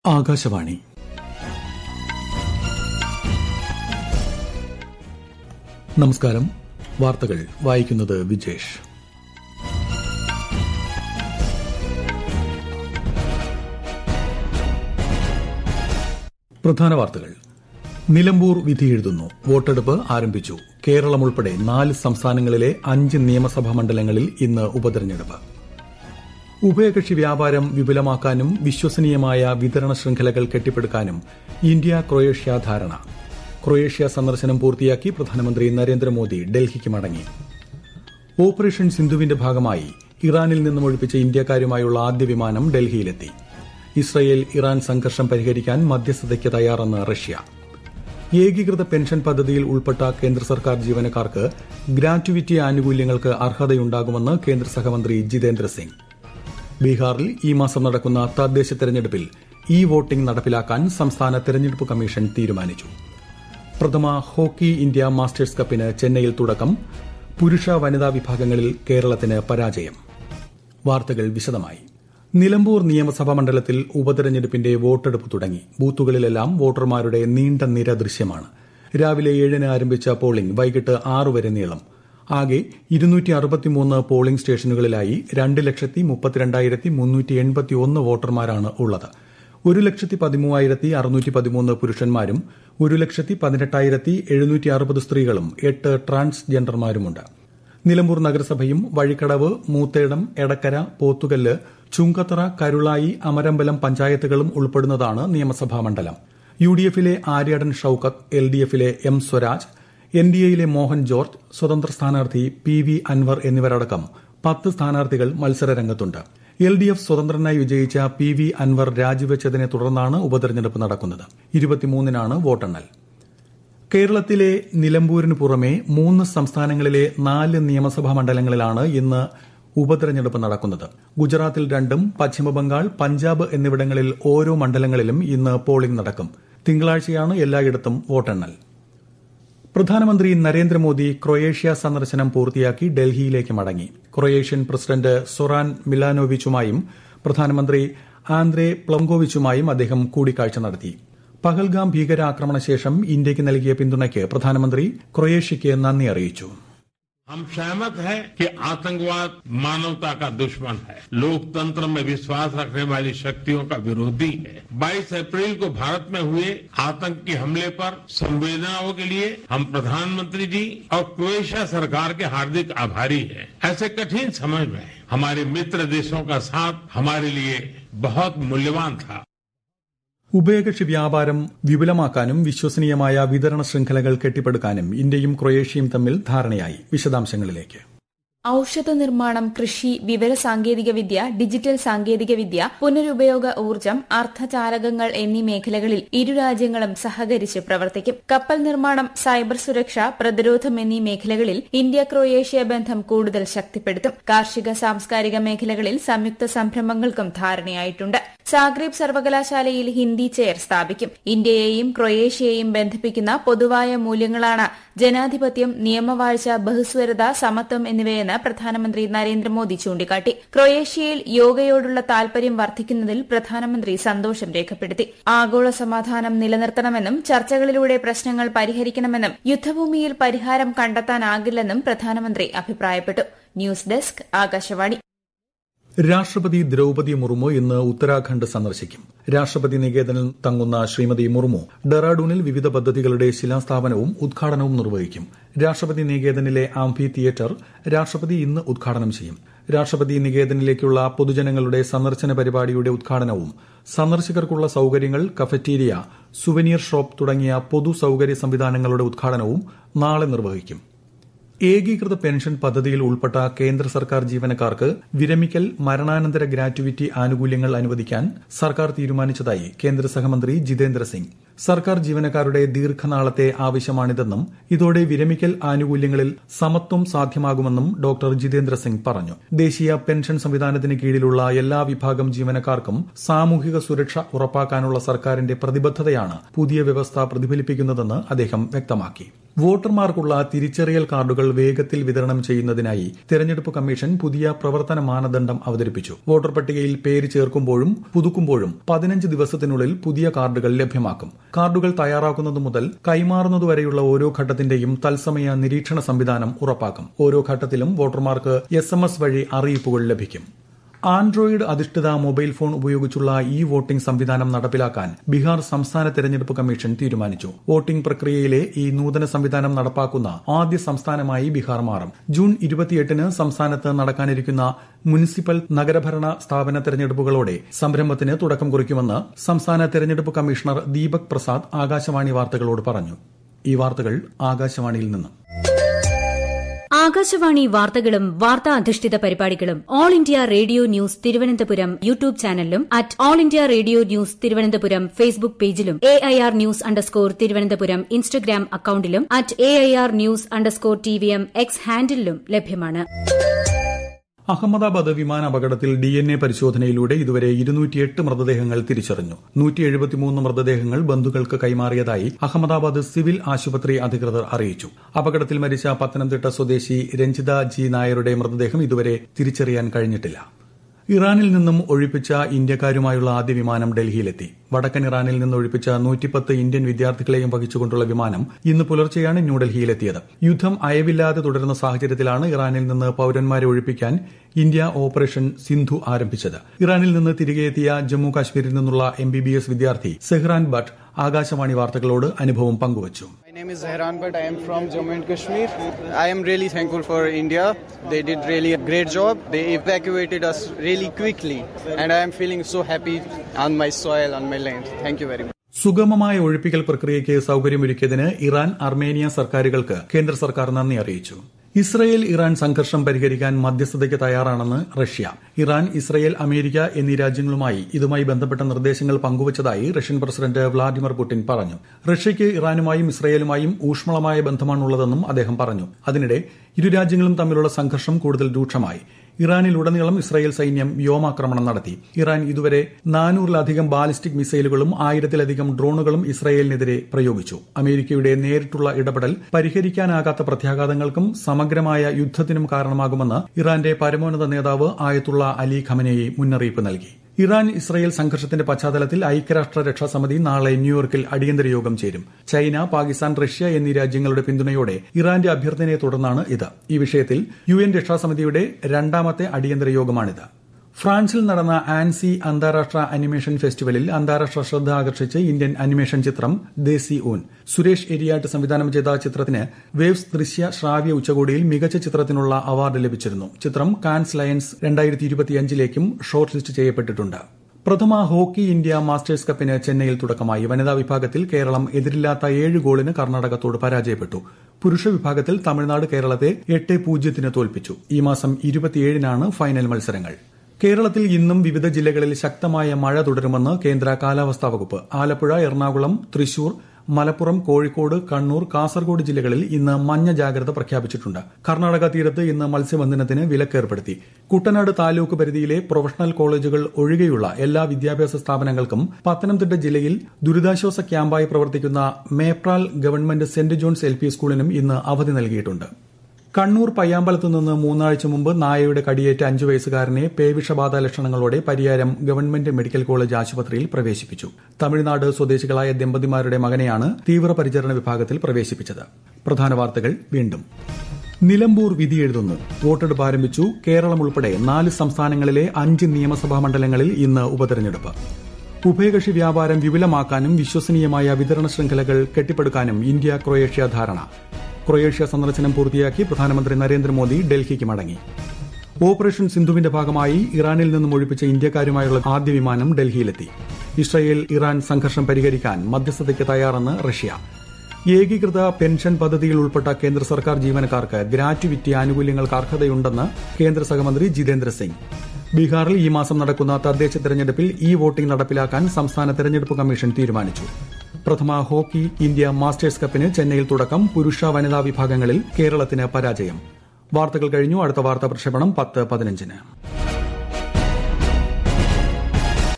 ആകാശവാണി നമസ്കാരം വാർത്തകൾ വായിക്കുന്നത് വിജേഷ് പ്രധാന വാർത്തകൾ നിലമ്പൂർ വിധി എഴുതുന്നു വോട്ടെടുപ്പ് ആരംഭിച്ചു കേരളം ഉൾപ്പെടെ നാല് സംസ്ഥാനങ്ങളിലെ അഞ്ച് നിയമസഭാ മണ്ഡലങ്ങളിൽ ഇന്ന് ഉപതെരഞ്ഞെടുപ്പ് ഉഭയകക്ഷി വ്യാപാരം വിപുലമാക്കാനും വിശ്വസനീയമായ വിതരണ ശൃംഖലകൾ കെട്ടിപ്പടുക്കാനും ഇന്ത്യ ക്രൊയേഷ്യ ധാരണ ക്രൊയേഷ്യ സന്ദർശനം പൂർത്തിയാക്കി പ്രധാനമന്ത്രി നരേന്ദ്രമോദി ഡൽഹിക്ക് മടങ്ങി ഓപ്പറേഷൻ സിന്ധുവിന്റെ ഭാഗമായി ഇറാനിൽ നിന്നും ഒഴിപ്പിച്ച ഇന്ത്യക്കാരുമായുള്ള ആദ്യ വിമാനം ഡൽഹിയിലെത്തി ഇസ്രയേൽ ഇറാൻ സംഘർഷം പരിഹരിക്കാൻ മധ്യസ്ഥതയ്ക്ക് തയ്യാറെന്ന് റഷ്യ ഏകീകൃത പെൻഷൻ പദ്ധതിയിൽ ഉൾപ്പെട്ട കേന്ദ്ര സർക്കാർ ജീവനക്കാർക്ക് ഗ്രാറ്റുവിറ്റി ആനുകൂല്യങ്ങൾക്ക് അർഹതയുണ്ടാകുമെന്ന് കേന്ദ്ര സഹമന്ത്രി ജിതേന്ദ്ര സിംഗ് ബീഹാറിൽ ഈ മാസം നടക്കുന്ന തദ്ദേശ തെരഞ്ഞെടുപ്പിൽ ഇ വോട്ടിംഗ് നടപ്പിലാക്കാൻ സംസ്ഥാന തെരഞ്ഞെടുപ്പ് കമ്മീഷൻ തീരുമാനിച്ചു പ്രഥമ ഹോക്കി ഇന്ത്യ മാസ്റ്റേഴ്സ് കപ്പിന് ചെന്നൈയിൽ തുടക്കം പുരുഷ വനിതാ വിഭാഗങ്ങളിൽ കേരളത്തിന് പരാജയം വാർത്തകൾ വിശദമായി നിലമ്പൂർ നിയമസഭാ മണ്ഡലത്തിൽ ഉപതെരഞ്ഞെടുപ്പിന്റെ വോട്ടെടുപ്പ് തുടങ്ങി ബൂത്തുകളിലെല്ലാം വോട്ടർമാരുടെ നീണ്ട നിര ദൃശ്യമാണ് രാവിലെ ഏഴിന് ആരംഭിച്ച പോളിംഗ് വൈകിട്ട് ആറ് വരെ നീളം ആകെ ഇരുന്നൂറ്റി അറുപത്തിമൂന്ന് പോളിംഗ് സ്റ്റേഷനുകളിലായി രണ്ട് ലക്ഷത്തി മുപ്പത്തിരണ്ടായിരത്തി മുന്നൂറ്റി എൺപത്തി ഒന്ന് വോട്ടർമാരാണ് ഉള്ളത് ഒരു ലക്ഷത്തി പതിമൂവായിരത്തി അറുന്നൂറ്റി പതിമൂന്ന് പുരുഷന്മാരും ഒരു ലക്ഷത്തി പതിനെട്ടായിരത്തി എഴുന്നൂറ്റി അറുപത് സ്ത്രീകളും എട്ട് ട്രാൻസ്ജെൻഡർമാരുമുണ്ട് നിലമ്പൂർ നഗരസഭയും വഴിക്കടവ് മൂത്തേടം എടക്കര പോത്തുകല്ല് ചുങ്കത്തറ കരുളായി അമരമ്പലം പഞ്ചായത്തുകളും ഉൾപ്പെടുന്നതാണ് നിയമസഭാ മണ്ഡലം യു ഡി എഫിലെ ആര്യാടൻ ഷൌക്കത്ത് എൽ ഡി എഫിലെ എം സ്വരാജ് എൻ ഡി എയിലെ മോഹൻ ജോർജ് സ്വതന്ത്ര സ്ഥാനാർത്ഥി പി വി അൻവർ എന്നിവരടക്കം പത്ത് സ്ഥാനാർത്ഥികൾ മത്സരരംഗത്തുണ്ട് എൽ ഡി എഫ് സ്വതന്ത്രനായി വിജയിച്ച പി വി അൻവർ രാജിവെച്ചതിനെ തുടർന്നാണ് ഉപതെരഞ്ഞെടുപ്പ് നടക്കുന്നത് ഇരുപത്തിമൂന്നിനാണ് വോട്ടെണ്ണൽ കേരളത്തിലെ നിലമ്പൂരിന് പുറമെ മൂന്ന് സംസ്ഥാനങ്ങളിലെ നാല് നിയമസഭാ മണ്ഡലങ്ങളിലാണ് ഇന്ന് ഉപതെരഞ്ഞെടുപ്പ് നടക്കുന്നത് ഗുജറാത്തിൽ രണ്ടും പശ്ചിമബംഗാൾ പഞ്ചാബ് എന്നിവിടങ്ങളിൽ ഓരോ മണ്ഡലങ്ങളിലും ഇന്ന് പോളിംഗ് നടക്കും തിങ്കളാഴ്ചയാണ് എല്ലായിടത്തും വോട്ടെണ്ണൽ പ്രധാനമന്ത്രി നരേന്ദ്രമോദി ക്രൊയേഷ്യ സന്ദർശനം പൂർത്തിയാക്കി ഡൽഹിയിലേക്ക് മടങ്ങി ക്രൊയേഷ്യൻ പ്രസിഡന്റ് സൊറാൻ മിലാനോവിച്ചുമായും പ്രധാനമന്ത്രി ആന്ദ്രേ പ്ലംഗോവിച്ചുമായും അദ്ദേഹം കൂടിക്കാഴ്ച നടത്തി പഹൽഗാം ഭീകരാക്രമണ ശേഷം ഇന്ത്യയ്ക്ക് നൽകിയ പിന്തുണയ്ക്ക് പ്രധാനമന്ത്രി ക്രൊയേഷ്യയ്ക്ക് നന്ദി അറിയിച്ചു हम सहमत हैं कि आतंकवाद मानवता का दुश्मन है लोकतंत्र में विश्वास रखने वाली शक्तियों का विरोधी है 22 अप्रैल को भारत में हुए आतंकी हमले पर संवेदनाओं के लिए हम प्रधानमंत्री जी और क्रोएशिया सरकार के हार्दिक आभारी हैं ऐसे कठिन समय में हमारे मित्र देशों का साथ हमारे लिए बहुत मूल्यवान था ഉഭയകക്ഷി വ്യാപാരം വിപുലമാക്കാനും വിശ്വസനീയമായ വിതരണ ശൃംഖലകൾ കെട്ടിപ്പടുക്കാനും ഇന്ത്യയും ക്രൊയേഷ്യയും തമ്മിൽ ധാരണയായി വിശദാംശങ്ങളിലേക്ക് ഔഷധ നിർമ്മാണം കൃഷി വിവര സാങ്കേതികവിദ്യ ഡിജിറ്റൽ സാങ്കേതികവിദ്യ പുനരുപയോഗ ഊർജ്ജം അർദ്ധചാലകങ്ങൾ എന്നീ മേഖലകളിൽ ഇരു രാജ്യങ്ങളും സഹകരിച്ച് പ്രവർത്തിക്കും കപ്പൽ നിർമ്മാണം സൈബർ സുരക്ഷ പ്രതിരോധം എന്നീ മേഖലകളിൽ ഇന്ത്യ ക്രൊയേഷ്യ ബന്ധം കൂടുതൽ ശക്തിപ്പെടുത്തും കാർഷിക സാംസ്കാരിക മേഖലകളിൽ സംയുക്ത സംരംഭങ്ങൾക്കും ധാരണയായിട്ടുണ്ട് സാഗ്രീബ് സർവകലാശാലയിൽ ഹിന്ദി ചെയർ സ്ഥാപിക്കും ഇന്ത്യയെയും ക്രൊയേഷ്യയെയും ബന്ധിപ്പിക്കുന്ന പൊതുവായ മൂല്യങ്ങളാണ് ജനാധിപത്യം നിയമവാഴ്ച ബഹുസ്വരത സമത്വം എന്നിവയെന്ന് പ്രധാനമന്ത്രി നരേന്ദ്രമോദി ചൂണ്ടിക്കാട്ടി ക്രൊയേഷ്യയിൽ യോഗയോടുള്ള താൽപര്യം വർദ്ധിക്കുന്നതിൽ പ്രധാനമന്ത്രി സന്തോഷം രേഖപ്പെടുത്തി ആഗോള സമാധാനം നിലനിർത്തണമെന്നും ചർച്ചകളിലൂടെ പ്രശ്നങ്ങൾ പരിഹരിക്കണമെന്നും യുദ്ധഭൂമിയിൽ പരിഹാരം കണ്ടെത്താനാകില്ലെന്നും പ്രധാനമന്ത്രി അഭിപ്രായപ്പെട്ടു ന്യൂസ് ഡെസ്ക് ആകാശവാണി രാഷ്ട്രപതി ദ്രൌപതി മുർമു ഇന്ന് ഉത്തരാഖണ്ഡ് സന്ദർശിക്കും രാഷ്ട്രപതി നികേതനിൽ തങ്ങുന്ന ശ്രീമതി മുർമു ഡെറാഡൂണിൽ വിവിധ പദ്ധതികളുടെ ശിലാസ്ഥാപനവും ഉദ്ഘാടനവും നിർവഹിക്കും രാഷ്ട്രപതി നികേതനിലെ ആംഫി തിയേറ്റർ രാഷ്ട്രപതി ഇന്ന് ഉദ്ഘാടനം ചെയ്യും രാഷ്ട്രപതി നികേതനിലേക്കുള്ള പൊതുജനങ്ങളുടെ സന്ദർശന പരിപാടിയുടെ ഉദ്ഘാടനവും സന്ദർശകർക്കുള്ള സൌകര്യങ്ങൾ കഫറ്റീരിയ സുവനീർ ഷോപ്പ് തുടങ്ങിയ പൊതു സൌകര്യ സംവിധാനങ്ങളുടെ ഉദ്ഘാടനവും നാളെ നിർവഹിക്കും ഏകീകൃത പെൻഷൻ പദ്ധതിയിൽ ഉൾപ്പെട്ട കേന്ദ്ര സർക്കാർ ജീവനക്കാർക്ക് വിരമിക്കൽ മരണാനന്തര ഗ്രാറ്റുവിറ്റി ആനുകൂല്യങ്ങൾ അനുവദിക്കാൻ സർക്കാർ തീരുമാനിച്ചതായി കേന്ദ്ര സഹമന്ത്രി ജിതേന്ദ്ര സിംഗ് സർക്കാർ ജീവനക്കാരുടെ ദീർഘനാളത്തെ ആവശ്യമാണിതെന്നും ഇതോടെ വിരമിക്കൽ ആനുകൂല്യങ്ങളിൽ സമത്വം സാധ്യമാകുമെന്നും ഡോക്ടർ ജിതേന്ദ്ര സിംഗ് പറഞ്ഞു ദേശീയ പെൻഷൻ സംവിധാനത്തിന് കീഴിലുള്ള എല്ലാ വിഭാഗം ജീവനക്കാർക്കും സാമൂഹിക സുരക്ഷ ഉറപ്പാക്കാനുള്ള സർക്കാരിന്റെ പ്രതിബദ്ധതയാണ് പുതിയ വ്യവസ്ഥ പ്രതിഫലിപ്പിക്കുന്നതെന്ന് അദ്ദേഹം വ്യക്തമാക്കി വോട്ടർമാർക്കുള്ള തിരിച്ചറിയൽ കാർഡുകൾ വേഗത്തിൽ വിതരണം ചെയ്യുന്നതിനായി തെരഞ്ഞെടുപ്പ് കമ്മീഷൻ പുതിയ പ്രവർത്തന മാനദണ്ഡം അവതരിപ്പിച്ചു വോട്ടർ പട്ടികയിൽ പേര് ചേർക്കുമ്പോഴും പുതുക്കുമ്പോഴും പതിനഞ്ച് ദിവസത്തിനുള്ളിൽ പുതിയ കാർഡുകൾ ലഭ്യമാക്കും കാർഡുകൾ തയ്യാറാക്കുന്നതു മുതൽ കൈമാറുന്നതുവരെയുള്ള ഓരോ ഘട്ടത്തിന്റെയും തത്സമയ നിരീക്ഷണ സംവിധാനം ഉറപ്പാക്കും ഓരോ ഘട്ടത്തിലും വോട്ടർമാർക്ക് എസ് വഴി അറിയിപ്പുകൾ ലഭിക്കും ആൻഡ്രോയിഡ് അധിഷ്ഠിത മൊബൈൽ ഫോൺ ഉപയോഗിച്ചുള്ള ഇ വോട്ടിംഗ് സംവിധാനം നടപ്പിലാക്കാൻ ബീഹാർ സംസ്ഥാന തെരഞ്ഞെടുപ്പ് കമ്മീഷൻ തീരുമാനിച്ചു വോട്ടിംഗ് പ്രക്രിയയിലെ ഈ നൂതന സംവിധാനം നടപ്പാക്കുന്ന ആദ്യ സംസ്ഥാനമായി ബീഹാർ മാറും ജൂൺ ഇരുപത്തിയെട്ടിന് സംസ്ഥാനത്ത് നടക്കാനിരിക്കുന്ന മുനിസിപ്പൽ നഗരഭരണ സ്ഥാപന തെരഞ്ഞെടുപ്പുകളോടെ സംരംഭത്തിന് തുടക്കം കുറിക്കുമെന്ന് സംസ്ഥാന തെരഞ്ഞെടുപ്പ് കമ്മീഷണർ ദീപക് പ്രസാദ് ആകാശവാണി വാർത്തകളോട് പറഞ്ഞു ഈ വാർത്തകൾ ആകാശവാണിയിൽ നിന്നും ആകാശവാണി വാർത്തകളും വാർത്താ അധിഷ്ഠിത പരിപാടികളും All India Radio News Thiruvananthapuram YouTube ചാനലിലും at All India Radio News Thiruvananthapuram Facebook പേജിലും A I R news underscore Thiruvananthapuram Instagram അക്കൌണ്ടിലും at A I R news underscore T V M X ഹാൻഡിലും ലഭ്യമാണ് അഹമ്മദാബാദ് വിമാന അപകടത്തിൽ ഡി എൻ എ പരിശോധനയിലൂടെ ഇതുവരെ ഇരുന്നൂറ്റിയെട്ട് മൃതദേഹങ്ങൾ തിരിച്ചറിഞ്ഞു നൂറ്റി എഴുപത്തിമൂന്ന് മൃതദേഹങ്ങൾ ബന്ധുക്കൾക്ക് കൈമാറിയതായി അഹമ്മദാബാദ് സിവിൽ ആശുപത്രി അധികൃതർ അറിയിച്ചു അപകടത്തിൽ മരിച്ച പത്തനംതിട്ട സ്വദേശി രഞ്ജിത ജി നായരുടെ മൃതദേഹം ഇതുവരെ തിരിച്ചറിയാൻ കഴിഞ്ഞിട്ടില്ല ഇറാനിൽ നിന്നും ഒഴിപ്പിച്ച ഇന്ത്യക്കാരുമായുള്ള ആദ്യ വിമാനം ഡൽഹിയിലെത്തി വടക്കൻ ഇറാനിൽ നിന്ന് ഒഴിപ്പിച്ച നൂറ്റിപ്പത്ത് ഇന്ത്യൻ വിദ്യാർത്ഥികളെയും വഹിച്ചുകൊണ്ടുള്ള വിമാനം ഇന്ന് പുലർച്ചെയാണ് ന്യൂഡൽഹിയിലെത്തിയത് യുദ്ധം അയവില്ലാതെ തുടരുന്ന സാഹചര്യത്തിലാണ് ഇറാനിൽ നിന്ന് പൌരന്മാരെ ഒഴിപ്പിക്കാൻ ഇന്ത്യ ഓപ്പറേഷൻ സിന്ധു ആരംഭിച്ചത് ഇറാനിൽ നിന്ന് തിരികെ എത്തിയ ജമ്മു കാശ്മീരിൽ നിന്നുള്ള എം വിദ്യാർത്ഥി സെഹ്റാൻ ഭട്ട് ആകാശവാണി വാർത്തകളോട് അനുഭവം പങ്കുവച്ചു My name is Zahran Bhatt. I am from Jammu and Kashmir. I am really thankful for India. They did really a great job. They evacuated us really quickly. And I am feeling so happy on my soil, on my land. Thank you very much. സുഗമമായ ഒഴിപ്പിക്കൽ പ്രക്രിയയ്ക്ക് സൌകര്യമൊരുക്കിയതിന് Iran Armenia സർക്കാരുകൾക്ക് കേന്ദ്ര സർക്കാർ നന്ദി അറിയിച്ചു Israel Iran സംഘർഷം പരിഹരിക്കാൻ മധ്യസ്ഥതയ്ക്ക് തയ്യാറാണെന്ന് റഷ്യ ഇറാൻ ഇസ്രയേൽ അമേരിക്ക എന്നീ രാജ്യങ്ങളുമായി ഇതുമായി ബന്ധപ്പെട്ട നിർദ്ദേശങ്ങൾ പങ്കുവച്ചതായി റഷ്യൻ പ്രസിഡന്റ് വ്ളാഡിമിർ പുടിൻ പറഞ്ഞു റഷ്യയ്ക്ക് ഇറാനുമായും ഇസ്രയേലുമായും ഊഷ്മളമായ ബന്ധമാണുള്ളതെന്നും അദ്ദേഹം പറഞ്ഞു അതിനിടെ ഇരു രാജ്യങ്ങളും തമ്മിലുള്ള സംഘർഷം കൂടുതൽ രൂക്ഷമായി ഇറാനിലുടനീളം ഇസ്രായേൽ സൈന്യം വ്യോമാക്രമണം നടത്തി ഇറാൻ ഇതുവരെ നാനൂറിലധികം ബാലിസ്റ്റിക് മിസൈലുകളും ആയിരത്തിലധികം ഡ്രോണുകളും ഇസ്രായേലിനെതിരെ പ്രയോഗിച്ചു അമേരിക്കയുടെ നേരിട്ടുള്ള ഇടപെടൽ പരിഹരിക്കാനാകാത്ത പ്രത്യാഘാതങ്ങൾക്കും സമഗ്രമായ യുദ്ധത്തിനും കാരണമാകുമെന്ന് ഇറാന്റെ പരമോന്നത നേതാവ് ആയത്തുള്ള അലി ഖമനേയി മുന്നറിയിപ്പ് നൽകി ഇറാൻ ഇസ്രയേൽ സംഘർഷത്തിന്റെ പശ്ചാത്തലത്തിൽ ഐക്യരാഷ്ട്ര രക്ഷാസമിതി നാളെ ന്യൂയോർക്കിൽ അടിയന്തര യോഗം ചേരും ചൈന പാകിസ്ഥാൻ റഷ്യ എന്നീ രാജ്യങ്ങളുടെ പിന്തുണയോടെ ഇറാന്റെ അഭ്യർത്ഥനയെ തുടർന്നാണ് ഇത് ഈ വിഷയത്തിൽ യു എൻ രക്ഷാസമിതിയുടെ രണ്ടാമത്തെ അടിയന്തര യോഗമാണിത് ഫ്രാൻസിൽ നടന്ന ആൻസി അന്താരാഷ്ട്ര അനിമേഷൻ ഫെസ്റ്റിവലിൽ അന്താരാഷ്ട്ര ശ്രദ്ധ ആകർഷിച്ച് ഇന്ത്യൻ അനിമേഷൻ ചിത്രം ദേസി ഊൻ സുരേഷ് എരിയാട്ട് സംവിധാനം ചെയ്ത ചിത്രത്തിന് വേവ്സ് ദൃശ്യ ശ്രാവ്യ ഉച്ചകോടിയിൽ മികച്ച ചിത്രത്തിനുള്ള അവാർഡ് ലഭിച്ചിരുന്നു ചിത്രം കാൻസ് ലയൻസ് രണ്ടായിരത്തി ഇരുപത്തിയഞ്ചിലേക്കും ഷോർട്ട് ലിസ്റ്റ് ചെയ്യപ്പെട്ടിട്ടുണ്ട് പ്രഥമ ഹോക്കി ഇന്ത്യ മാസ്റ്റേഴ്സ് കപ്പിന് ചെന്നൈയിൽ തുടക്കമായി വനിതാ വിഭാഗത്തിൽ കേരളം എതിരില്ലാത്ത ഏഴ് ഗോളിന് കർണാടകത്തോട് പരാജയപ്പെട്ടു പുരുഷ വിഭാഗത്തിൽ തമിഴ്നാട് കേരളത്തെ എട്ട് പൂജ്യത്തിന് തോൽപ്പിച്ചു ഈ മാസം ഇരുപത്തിയേഴിനാണ് ഫൈനൽ മത്സരങ്ങൾ കേരളത്തിൽ ഇന്നും വിവിധ ജില്ലകളിൽ ശക്തമായ മഴ തുടരുമെന്ന് കേന്ദ്ര കാലാവസ്ഥാ വകുപ്പ് ആലപ്പുഴ എറണാകുളം തൃശൂർ മലപ്പുറം കോഴിക്കോട് കണ്ണൂർ കാസർഗോഡ് ജില്ലകളിൽ ഇന്ന് മഞ്ഞ ജാഗ്രത പ്രഖ്യാപിച്ചിട്ടുണ്ട് കർണാടക തീരത്ത് ഇന്ന് മത്സ്യബന്ധനത്തിന് വിലക്കേർപ്പെടുത്തി കുട്ടനാട് താലൂക്ക് പരിധിയിലെ പ്രൊഫഷണൽ കോളേജുകൾ ഒഴികെയുള്ള എല്ലാ വിദ്യാഭ്യാസ സ്ഥാപനങ്ങൾക്കും പത്തനംതിട്ട ജില്ലയിൽ ദുരിതാശ്വാസ ക്യാമ്പായി പ്രവർത്തിക്കുന്ന Mepral government saint John's L സ്കൂളിനും ഇന്ന് അവധി നൽകിയിട്ടുണ്ട് കണ്ണൂർ പയ്യാമ്പലത്ത് നിന്ന് മൂന്നാഴ്ച മുമ്പ് നായയുടെ കടിയേറ്റ അഞ്ചു വയസ്സുകാരനെ പേവിഷബാധ ലക്ഷണങ്ങളോടെ പരിയാരം ഗവൺമെന്റ് മെഡിക്കൽ കോളേജ് ആശുപത്രിയിൽ പ്രവേശിപ്പിച്ചു തമിഴ്നാട് സ്വദേശികളായ ദമ്പതിമാരുടെ മകനെയാണ് തീവ്രപരിചരണ വിഭാഗത്തിൽ പ്രവേശിപ്പിച്ചത് പ്രധാന വാർത്തകൾ വീണ്ടും നിലമ്പൂർ വിധിയെഴുതുന്നു വോട്ടെടുപ്പ് ആരംഭിച്ചു കേരളം ഉൾപ്പെടെ നാല് സംസ്ഥാനങ്ങളിലെ അഞ്ച് നിയമസഭാ മണ്ഡലങ്ങളിൽ ഇന്ന് ഉപതെരഞ്ഞെടുപ്പ് ഉഭയകക്ഷി വ്യാപാരം വിപുലമാക്കാനും വിശ്വസനീയമായ വിതരണ ശൃംഖലകൾ കെട്ടിപ്പടുക്കാനും ഇന്ത്യ ക്രൊയേഷ്യ ധാരണ ക്രൊയേഷ്യ സന്ദർശനം പൂർത്തിയാക്കി പ്രധാനമന്ത്രി നരേന്ദ്രമോദി ഡൽഹിക്ക് മടങ്ങി ഓപ്പറേഷൻ സിന്ധുവിന്റെ ഭാഗമായി ഇറാനിൽ നിന്നും ഒഴിപ്പിച്ച ഇന്ത്യക്കാരുമായുള്ള ആദ്യ വിമാനം ഡൽഹിയിലെത്തി ഇസ്രയേൽ ഇറാൻ സംഘർഷം പരിഹരിക്കാൻ മധ്യസ്ഥതയ്ക്ക് തയ്യാറെന്ന് റഷ്യ ഏകീകൃത പെൻഷൻ പദ്ധതിയിൽ ഉൾപ്പെട്ട കേന്ദ്ര സർക്കാർ ജീവനക്കാർക്ക് ഗ്രാറ്റുവിറ്റി ആനുകൂല്യങ്ങൾക്ക് അർഹതയുണ്ടെന്ന് കേന്ദ്ര സഹമന്ത്രി ജിതേന്ദ്ര സിംഗ് ബീഹാറിൽ ഈ മാസം നടക്കുന്ന തദ്ദേശ തെരഞ്ഞെടുപ്പിൽ ഇ വോട്ടിംഗ് നടപ്പിലാക്കാൻ സംസ്ഥാന തെരഞ്ഞെടുപ്പ് കമ്മീഷൻ തീരുമാനിച്ചു പ്രഥമ ഹോക്കി ഇന്ത്യ മാസ്റ്റേഴ്സ് കപ്പിന് ചെന്നൈയിൽ തുടക്കം പുരുഷ വനിതാ വിഭാഗങ്ങളിൽ കേരളത്തിന് പരാജയം വാർത്തകൾ കഴിഞ്ഞു അടുത്ത വാർത്താ പ്രക്ഷേപണം പത്ത് പതിനഞ്ചിന്